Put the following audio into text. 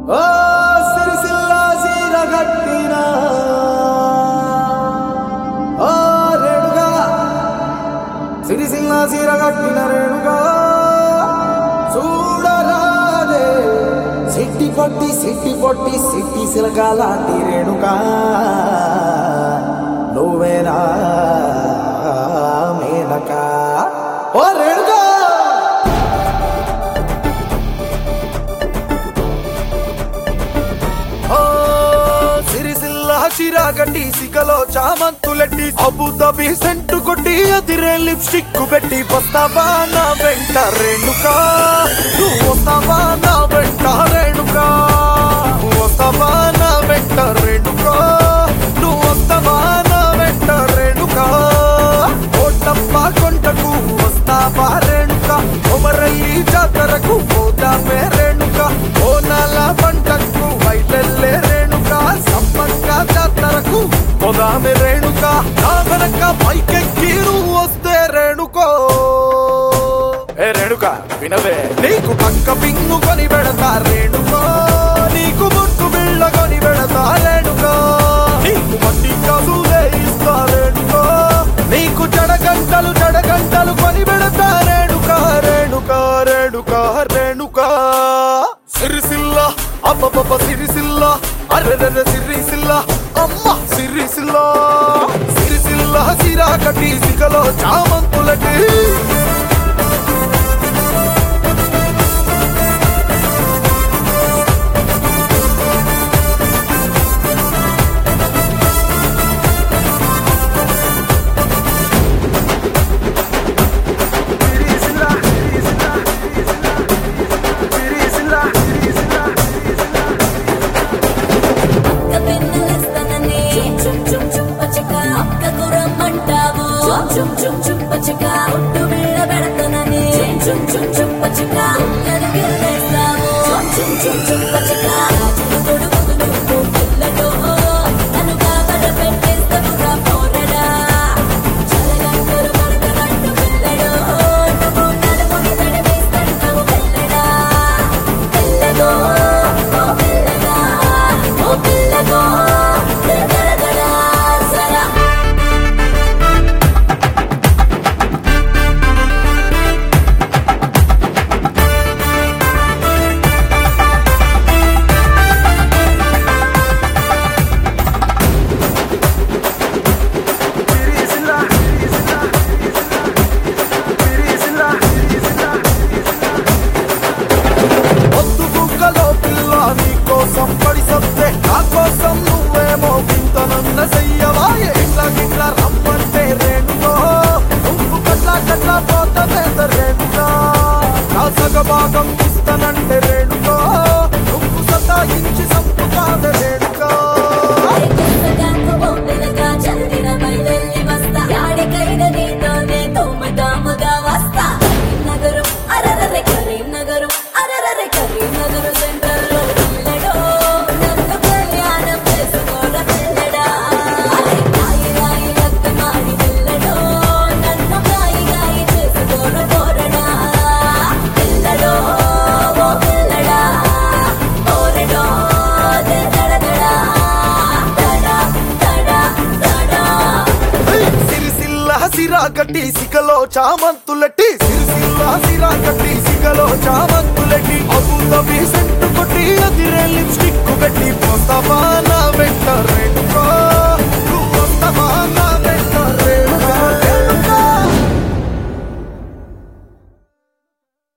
ఓ సిరిసిల్ల సీర కట్టిన ఓ రేణుగా సిరిసిల్ల సీర కట్టిన రేణుగా చూడరాదే సిట్టి పొట్టి సిట్టి పొట్టి సిట్టి సిలక లాంటి రేణుగా నువ్వేనా మేనక ఓ రేణుగా ఆ, సిరిసిల్ల చిరాగండి సిగలో చామంతులెట్టి అబుదాబి సెంటు కొట్టి అదిరే లిప్స్టిక్ పెట్టి వస్తావా నా వెంట రేణుకా నువ్వు వస్తావా నా వెంట రేణుకా నువ్వు వస్తావా నా వెంట రేణుకా నువ్వు వస్తావా నా వెంట రేణుకా కోటప్ప కొండకు వస్తావా రేణుక కొమరల్లి జాతరకు పోదామే రేణుక ఓనాల పంటకు వైటల్లే రేణుక సమ్మక్క జాతరకు పోదామే రేణుక నా వెనక పైకెక్కి నువ్వు వస్తే రేణుకో ఏ రేణుక వినవే నీకు పక్క పింగు కొని పెడతా రేణుకో నీకు ముట్టు బిళ్ళ కొని పెడతా రేణుకో నీకు మట్టి కసులే ఇస్తా రేణుకో నీకు జడగంటలు జడగంటలు కొని పెడతా రేణుక రేణుక రేణుక రేణుక సిరిసిల్ల అబ్బబ్బ సిరిసిల్ల అర్రెర్రె సిరిసిల్ల అమ్మ సిరిసిల్ల సిరిసిల్ల సిరా కట్టి సిగలో చామంతులటి అక్క పెన్నెలిస్తానని చుమ్ చుమ్ చుమ్ పచ్చక అక్క గురమ్మంటావు చుమ్ చుమ్ చుమ్ పచ్చక ఒట్టు బిళ్ళ పెడతానని చుమ్ చుమ్ చుమ్ పచ్చక నన్ను గిల్లేస్తావు చుమ్ చుమ్ చుమ్ పచ్చక రాజులు తొడుగులు నువ్వు పిల్లడు నన్ను కావల పెట్టేస్తావు రా పోరడా చలగంటలు మరకరంటు పిల్లడు నువ్వు నలుగురి తడివేస్తాడు పిల్లడా పిల్లదో ఓ పిల్లగా ఓ పిల్లగో గడగడా సరా పొద్దు బుగ్గలో పిల్ల నీ కోసం పడి సత్తే నా కోసం నువ్వేమో వింత నన్న చెయ్యవా ఇట్లా గిట్లా రమ్మంటే రేణుకో నువ్వు కట్లా కట్లా పోతే రేణుకా నా సగ భాగం ఇస్తానంటే రేణుకో నువ్వు సతాయించి సంపుతాద రేణుకా సిరిసిల్ల సిరా కట్టి సిగలో చామంతులెట్టి సిరిసిల్ల సిరా కట్టి సిగలో చామంతులెట్టి అబుదాబి సెంటు కొట్టి అదిరే లిప్స్టిక్ పెట్టి